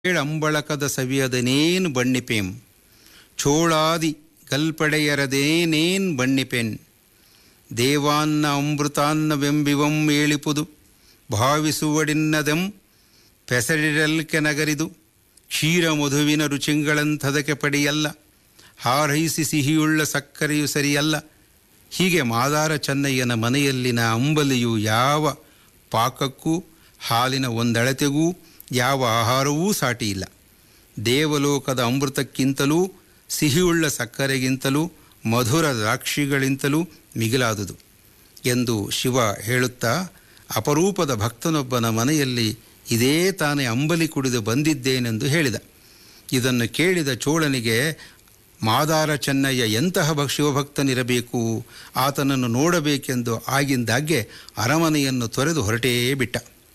ಅಂಬಳಕದ ಸವಿಯದನೇನ್ ಬಣ್ಣಿಪೇಂ ಚೋಳಾದಿ ಕಲ್ಪಡೆಯರದೇನೇನ್ ಬಣ್ಣಿಪೆನ್ ದೇವಾನ್ನ ಅಮೃತಾನ್ನವೆಂಬಿವಂ ಏಳಿಪುದು ಭಾವಿಸುವಡಿನ್ನದೆಂ ಪೆಸರಿರಲ್ಕೆ ನಗರಿದು ಕ್ಷೀರ ಮಧುವಿನ ರುಚಿಂಗಳಂಥದಕ್ಕೆ ಪಡಿಯಲ್ಲ ಹಾರೈಸಿ ಸಿಹಿಯುಳ್ಳ ಸಕ್ಕರೆಯು ಸರಿಯಲ್ಲ ಹೀಗೆ ಮಾದಾರ ಚೆನ್ನಯ್ಯನ ಮನೆಯಲ್ಲಿನ ಅಂಬಲಿಯು ಯಾವ ಪಾಕಕ್ಕೂ ಹಾಲಿನ ಒಂದಳತೆಗೂ ಯಾವ ಆಹಾರವೂ ಸಾಟಿಯಿಲ್ಲ ದೇವಲೋಕದ ಅಮೃತಕ್ಕಿಂತಲೂ ಸಿಹಿಯುಳ್ಳ ಸಕ್ಕರೆಗಿಂತಲೂ ಮಧುರ ದ್ರಾಕ್ಷಿಗಳಿಂತಲೂ ಮಿಗಿಲಾದುದು ಎಂದು ಶಿವ ಹೇಳುತ್ತಾ ಅಪರೂಪದ ಭಕ್ತನೊಬ್ಬನ ಮನೆಯಲ್ಲಿ ಇದೇ ತಾನೇ ಅಂಬಲಿ ಕುಡಿದು ಬಂದಿದ್ದೇನೆಂದು ಹೇಳಿದ ಇದನ್ನು ಕೇಳಿದ ಚೋಳನಿಗೆ ಮಾದಾರ ಚೆನ್ನಯ್ಯ ಎಂತಹ ಭಕ್ ಶಿವಭಕ್ತನಿರಬೇಕು ಆತನನ್ನು ನೋಡಬೇಕೆಂದು ಆಗಿಂದಾಗ್ಗೆ ಅರಮನೆಯನ್ನು ತೊರೆದು ಹೊರಟೇ ಬಿಟ್ಟ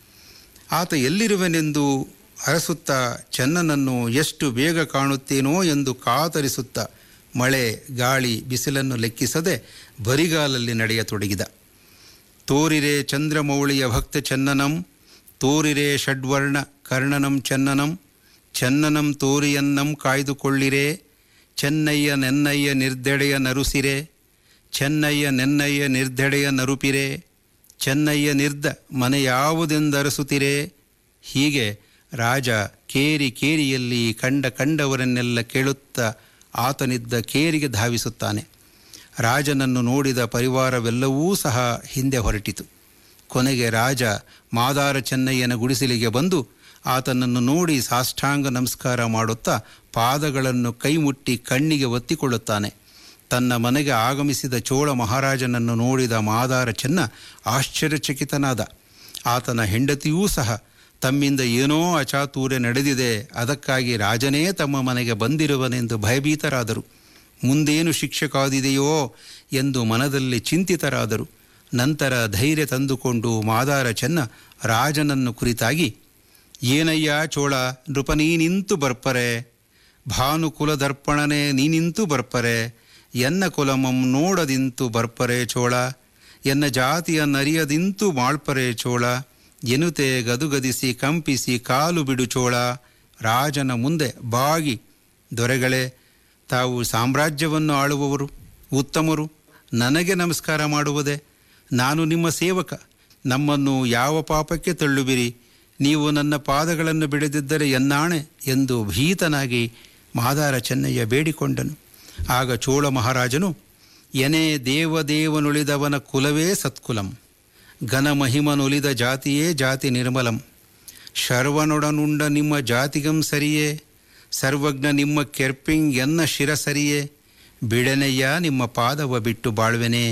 ಆತ ಎಲ್ಲಿರುವನೆಂದು ಅರಸುತ್ತಾ ಚೆನ್ನನನ್ನು ಎಷ್ಟು ಬೇಗ ಕಾಣುತ್ತೇನೋ ಎಂದು ಕಾತರಿಸುತ್ತಾ ಮಳೆ ಗಾಳಿ ಬಿಸಿಲನ್ನು ಲೆಕ್ಕಿಸದೆ ಬರಿಗಾಲಲ್ಲಿ ನಡೆಯತೊಡಗಿದ ತೋರಿರೆ ಚಂದ್ರಮೌಳಿಯ ಭಕ್ತ ಚೆನ್ನನಂ ತೋರಿರೆ ಷಡ್ವರ್ಣ ಕರ್ಣನಂ ಚೆನ್ನನಂ ಚೆನ್ನನಂ ತೋರಿಯನ್ನಂ ಕಾಯ್ದುಕೊಳ್ಳಿರೆ ಚೆನ್ನಯ್ಯ ನೆನ್ನಯ್ಯ ನಿರ್ದೆಡೆಯ ನರುಸಿರೆ ಚೆನ್ನಯ್ಯ ನೆನ್ನಯ್ಯ ನಿರ್ದೆಡೆಯ ನರುಪಿರೆ ಚೆನ್ನಯ್ಯ ನಿರ್ದ ಮನೆ ಯಾವುದೆಂದರಸುತ್ತಿರೆ ಹೀಗೆ ರಾಜ ಕೇರಿ ಕೇರಿಯಲ್ಲಿ ಕಂಡ ಕಂಡವರನ್ನೆಲ್ಲ ಕೇಳುತ್ತಾ ಆತನಿದ್ದ ಕೇರಿಗೆ ಧಾವಿಸುತ್ತಾನೆ ರಾಜನನ್ನು ನೋಡಿದ ಪರಿವಾರವೆಲ್ಲವೂ ಸಹ ಹಿಂದೆ ಹೊರಟಿತು ಕೊನೆಗೆ ರಾಜ ಮಾದಾರ ಚೆನ್ನಯ್ಯನ ಗುಡಿಸಲಿಗೆ ಬಂದು ಆತನನ್ನು ನೋಡಿ ಸಾಷ್ಟಾಂಗ ನಮಸ್ಕಾರ ಮಾಡುತ್ತಾ ಪಾದಗಳನ್ನು ಕೈಮುಟ್ಟಿ ಕಣ್ಣಿಗೆ ಒತ್ತಿಕೊಳ್ಳುತ್ತಾನೆ ತನ್ನ ಮನೆಗೆ ಆಗಮಿಸಿದ ಚೋಳ ಮಹಾರಾಜನನ್ನು ನೋಡಿದ ಮಾದಾರ ಚೆನ್ನ ಆಶ್ಚರ್ಯಚಕಿತನಾದ ಆತನ ಹೆಂಡತಿಯೂ ಸಹ ತಮ್ಮಿಂದ ಏನೋ ಅಚಾತುರ್ಯ ನಡೆದಿದೆ ಅದಕ್ಕಾಗಿ ರಾಜನೇ ತಮ್ಮ ಮನೆಗೆ ಬಂದಿರುವನೆಂದು ಭಯಭೀತರಾದರು ಮುಂದೇನು ಶಿಕ್ಷೆ ಕಾದಿದೆಯೋ ಎಂದು ಮನದಲ್ಲಿ ಚಿಂತಿತರಾದರು ನಂತರ ಧೈರ್ಯ ತಂದುಕೊಂಡು ಮಾದಾರ ಚೆನ್ನ ರಾಜನನ್ನು ಕುರಿತಾಗಿ ಏನಯ್ಯ ಚೋಳ ನೃಪ ನೀನಿಂತು ಬರ್ಪರೆ ಭಾನುಕುಲದರ್ಪಣನೆ ನೀನಿಂತು ಬರ್ಪರೆ ಎನ್ನ ಕುಲಮಂ ನೋಡದಿಂತು ಬರ್ಪರೆ ಚೋಳ ಎನ್ನ ಜಾತಿಯ ನರಿಯದಿಂತು ಮಾಳ್ಪರೆ ಚೋಳ ಎನುತೆ ಗದುಗದಿಸಿ ಕಂಪಿಸಿ ಕಾಲು ಬಿಡು ಚೋಳ ರಾಜನ ಮುಂದೆ ಬಾಗಿ ದೊರೆಗಳೇ ತಾವು ಸಾಮ್ರಾಜ್ಯವನ್ನು ಆಳುವವರು ಉತ್ತಮರು ನನಗೆ ನಮಸ್ಕಾರ ಮಾಡುವುದೇ ನಾನು ನಿಮ್ಮ ಸೇವಕ ನಮ್ಮನ್ನು ಯಾವ ಪಾಪಕ್ಕೆ ತಳ್ಳುವಿರಿ ನೀವು ನನ್ನ ಪಾದಗಳನ್ನು ಬಿಡದಿದ್ದರೆ ಎನ್ನಾಣೆ ಎಂದು ಭೀತನಾಗಿ ಮಾದಾರ ಚೆನ್ನಯ್ಯ ಬೇಡಿಕೊಂಡನು ಆಗ ಚೋಳ ಮಹಾರಾಜನು ಎನೆ ದೇವದೇವನುಳಿದವನ ಕುಲವೇ ಸತ್ಕುಲಂ ಘನಮಹಿಮನುಲಿದ ಜಾತಿಯೇ ಜಾತಿ ನಿರ್ಮಲಂ ಶರ್ವನೊಡನುಂಡ ನಿಮ್ಮ ಜಾತಿಗಂ ಸರಿಯೇ ಸರ್ವಜ್ಞ ನಿಮ್ಮ ಕೆರ್ಪಿಂಗ್ ಎನ್ನ ಶಿರ ಸರಿಯೇ ಬಿಡನೆಯ್ಯ ನಿಮ್ಮ ಪಾದವ ಬಿಟ್ಟು ಬಾಳ್ವೆನೆ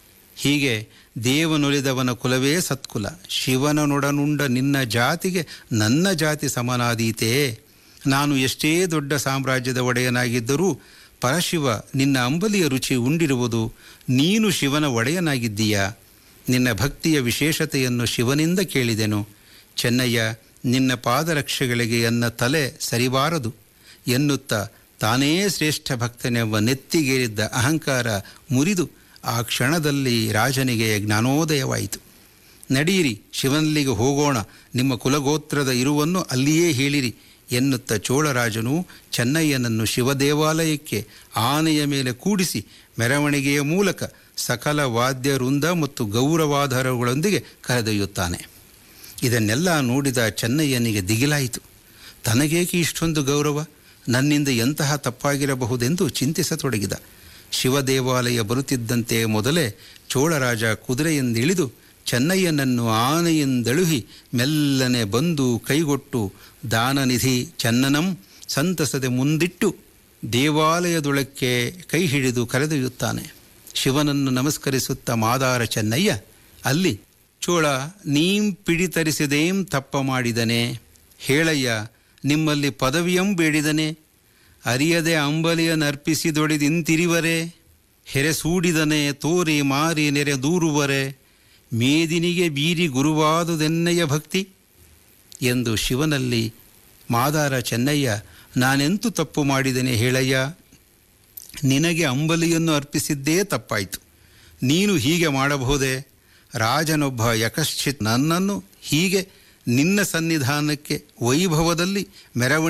ಹೀಗೆ ದೇವನುಳಿದವನ ಕುಲವೇ ಸತ್ಕುಲ ಶಿವನನೊಡನುಂಡ ನಿನ್ನ ಜಾತಿಗೆ ನನ್ನ ಜಾತಿ ಸಮನಾದೀತೆ ನಾನು ಎಷ್ಟೇ ದೊಡ್ಡ ಸಾಮ್ರಾಜ್ಯದ ಒಡೆಯನಾಗಿದ್ದರೂ ಪರಶಿವ ನಿನ್ನ ಅಂಬಲಿಯ ರುಚಿ ಉಂಡಿರುವುದು ನೀನು ಶಿವನ ಒಡೆಯನಾಗಿದ್ದೀಯಾ ನಿನ್ನ ಭಕ್ತಿಯ ವಿಶೇಷತೆಯನ್ನು ಶಿವನಿಂದ ಕೇಳಿದೆನು ಚೆನ್ನಯ್ಯ ನಿನ್ನ ಪಾದರಕ್ಷೆಗಳಿಗೆ ಎನ್ನ ತಲೆ ಸರಿಬಾರದು ಎನ್ನುತ್ತಾ ತಾನೇ ಶ್ರೇಷ್ಠ ಭಕ್ತನೆಂಬ ನೆತ್ತಿಗೇರಿದ್ದ ಅಹಂಕಾರ ಮುರಿದು ಆ ಕ್ಷಣದಲ್ಲಿ ರಾಜನಿಗೆ ಜ್ಞಾನೋದಯವಾಯಿತು ನಡೆಯಿರಿ ಶಿವನಲ್ಲಿಗೆ ಹೋಗೋಣ ನಿಮ್ಮ ಕುಲಗೋತ್ರದ ಇರುವನ್ನು ಅಲ್ಲಿಯೇ ಹೇಳಿರಿ ಎನ್ನುತ್ತ ಚೋಳರಾಜನು ಚೆನ್ನಯ್ಯನನ್ನು ಶಿವದೇವಾಲಯಕ್ಕೆ ಆನೆಯ ಮೇಲೆ ಕೂಡಿಸಿ ಮೆರವಣಿಗೆಯ ಮೂಲಕ ಸಕಲ ವಾದ್ಯ ವೃಂದ ಮತ್ತು ಗೌರವಾಧಾರಗಳೊಂದಿಗೆ ಕರೆದೊಯ್ಯುತ್ತಾನೆ ಇದನ್ನೆಲ್ಲ ನೋಡಿದ ಚೆನ್ನಯ್ಯನಿಗೆ ದಿಗಿಲಾಯಿತು ತನಗೇಕೆ ಇಷ್ಟೊಂದು ಗೌರವ ನನ್ನಿಂದ ಎಂತಹ ತಪ್ಪಾಗಿರಬಹುದೆಂದು ಚಿಂತಿಸತೊಡಗಿದ ಶಿವದೇವಾಲಯ ಬರುತ್ತಿದ್ದಂತೆ ಮೊದಲೇ ಚೋಳರಾಜ ಕುದುರೆಯಿಂದಿಳಿದು ಚೆನ್ನಯ್ಯನನ್ನು ಆನೆಯಿಂದಳುಹಿ ಮೆಲ್ಲನೆ ಬಂದು ಕೈಗೊಟ್ಟು ದಾನನಿಧಿ ಚೆನ್ನನಂ ಸಂತಸದೆ ಮುಂದಿಟ್ಟು ದೇವಾಲಯದೊಳಕ್ಕೆ ಕೈ ಹಿಡಿದು ಕರೆದೊಯ್ಯುತ್ತಾನೆ ಶಿವನನ್ನು ನಮಸ್ಕರಿಸುತ್ತ ಮಾದಾರ ಚೆನ್ನಯ್ಯ ಅಲ್ಲಿ ಚೋಳ ನೀಂ ಪಿಡಿತರಿಸಿದೇಂ ತಪ್ಪ ಮಾಡಿದನೆ ಹೇಳಯ್ಯ ನಿಮ್ಮಲ್ಲಿ ಪದವಿಯಂ ಬೇಡಿದನೆ ಅರಿಯದೆ ಅಂಬಲಿಯ ನರ್ಪಿಸಿದೊಡೆದಿಂತಿರಿವರೆ ಹೆರೆಸೂಡಿದನೆ ತೋರಿ ಮಾರಿ ನೆರೆ ದೂರುವರೆ ಮೇದಿನಿಗೆ ಬೀರಿ ಗುರುವಾದುದೆನ್ನಯ್ಯ ಭಕ್ತಿ ಎಂದು ಶಿವನಲ್ಲಿ ಮಾದಾರ ಚೆನ್ನಯ್ಯ ನಾನೆಂತು ತಪ್ಪು ಮಾಡಿದ್ದೇನೆ ಹೇಳಯ್ಯ ನಿನಗೆ ಅಂಬಲಿಯನ್ನು ಅರ್ಪಿಸಿದ್ದೇ ತಪ್ಪಾಯಿತು ನೀನು ಹೀಗೆ ಮಾಡಬಹುದೇ ರಾಜನೊಬ್ಬ ಯಕಶ್ಚಿತ್ ನನ್ನನ್ನು ಹೀಗೆ ನಿನ್ನ ಸನ್ನಿಧಾನಕ್ಕೆ ವೈಭವದಲ್ಲಿ ಮೆರವಣಿಗೆ